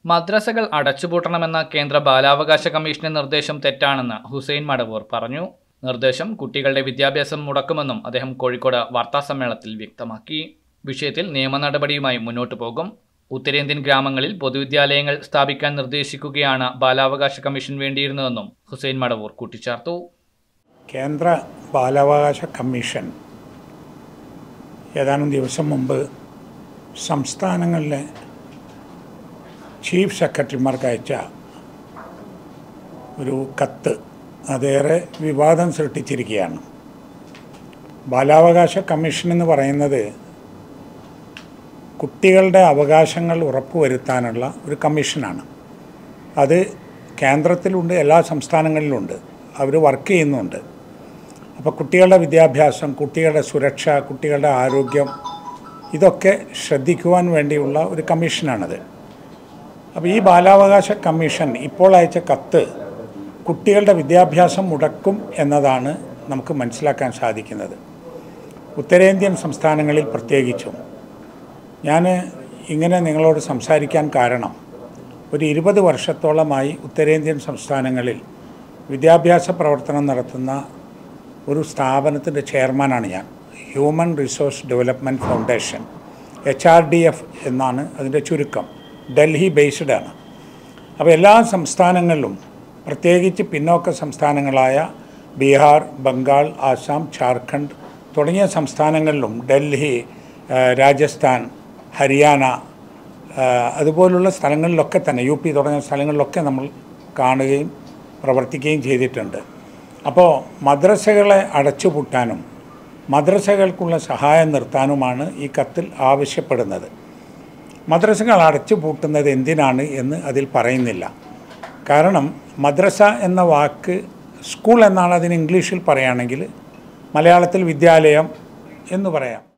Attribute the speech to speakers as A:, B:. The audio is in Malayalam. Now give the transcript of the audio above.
A: മദ്രസകൾ അടച്ചുപൂട്ടണമെന്ന കേന്ദ്ര ബാലാവകാശ കമ്മീഷന്റെ നിർദ്ദേശം തെറ്റാണെന്ന് ഹുസൈൻ മടവൂർ പറഞ്ഞു നിർദ്ദേശം കുട്ടികളുടെ വിദ്യാഭ്യാസം മുടക്കുമെന്നും അദ്ദേഹം കോഴിക്കോട് വാർത്താസമ്മേളനത്തിൽ വ്യക്തമാക്കി വിഷയത്തിൽ നിയമ നടപടിയുമായി മുന്നോട്ടു പോകും ഉത്തരേന്ത്യൻ ഗ്രാമങ്ങളിൽ പൊതുവിദ്യാലയങ്ങൾ സ്ഥാപിക്കാൻ നിർദ്ദേശിക്കുകയാണ് ബാലാവകാശ കമ്മീഷൻ വേണ്ടിയിരുന്നതെന്നും ഹുസൈൻ മടവൂർ കൂട്ടിച്ചേർത്തു
B: കേന്ദ്ര ബാലാവകാശ കമ്മീഷൻ ഏതാനും ദിവസം മുമ്പ് സംസ്ഥാനങ്ങളിലെ ചീഫ് സെക്രട്ടറിമാർക്ക് അയച്ച ഒരു കത്ത് അതേറെ വിവാദം സൃഷ്ടിച്ചിരിക്കുകയാണ് ബാലാവകാശ കമ്മീഷൻ എന്ന് പറയുന്നത് കുട്ടികളുടെ അവകാശങ്ങൾ ഉറപ്പുവരുത്താനുള്ള ഒരു കമ്മീഷനാണ് അത് കേന്ദ്രത്തിലുണ്ട് എല്ലാ സംസ്ഥാനങ്ങളിലുണ്ട് അവർ വർക്ക് ചെയ്യുന്നുണ്ട് അപ്പോൾ കുട്ടികളുടെ വിദ്യാഭ്യാസം കുട്ടികളുടെ സുരക്ഷ കുട്ടികളുടെ ആരോഗ്യം ഇതൊക്കെ ശ്രദ്ധിക്കുവാൻ വേണ്ടിയുള്ള ഒരു കമ്മീഷനാണത് അപ്പോൾ ഈ ബാലാവകാശ കമ്മീഷൻ ഇപ്പോൾ അയച്ച കത്ത് കുട്ടികളുടെ വിദ്യാഭ്യാസം മുടക്കും എന്നതാണ് നമുക്ക് മനസ്സിലാക്കാൻ സാധിക്കുന്നത് ഉത്തരേന്ത്യൻ സംസ്ഥാനങ്ങളിൽ പ്രത്യേകിച്ചും ഞാൻ ഇങ്ങനെ നിങ്ങളോട് സംസാരിക്കാൻ കാരണം ഒരു ഇരുപത് വർഷത്തോളമായി ഉത്തരേന്ത്യൻ സംസ്ഥാനങ്ങളിൽ വിദ്യാഭ്യാസ പ്രവർത്തനം നടത്തുന്ന ഒരു സ്ഥാപനത്തിൻ്റെ ചെയർമാനാണ് ഞാൻ human resource development foundation H R D F എന്നാണ് അതിൻ്റെ ചുരുക്കം ഡൽഹി ബേസ്ഡ് ആണ് അപ്പോൾ എല്ലാ സംസ്ഥാനങ്ങളിലും പ്രത്യേകിച്ച് പിന്നോക്ക സംസ്ഥാനങ്ങളായ ബീഹാർ ബംഗാൾ ആസാം ജാർഖണ്ഡ് തുടങ്ങിയ സംസ്ഥാനങ്ങളിലും ഡൽഹി ആ, രാജസ്ഥാൻ ഹരിയാന ആ, അതുപോലുള്ള സ്ഥലങ്ങളിലൊക്കെ തന്നെ യു പി തുടങ്ങിയ സ്ഥലങ്ങളിലൊക്കെ നമ്മൾ കാണുകയും പ്രവർത്തിക്കുകയും ചെയ്തിട്ടുണ്ട് അപ്പോൾ മദ്രസകളെ അടച്ചുപൂട്ടാനും മദ്രസകൾക്കുള്ള സഹായം നിർത്താനുമാണ് ഈ കത്തിൽ ആവശ്യപ്പെടുന്നത് മദ്രസകൾ അടച്ചുപൂട്ടുന്നത് എന്തിനാണ് എന്ന് അതിൽ പറയുന്നില്ല കാരണം മദ്രസ എന്ന വാക്ക് സ്കൂൾ എന്നാണ് അതിന് ഇംഗ്ലീഷിൽ പറയുകയാണെങ്കിൽ മലയാളത്തിൽ വിദ്യാലയം എന്ന് പറയാം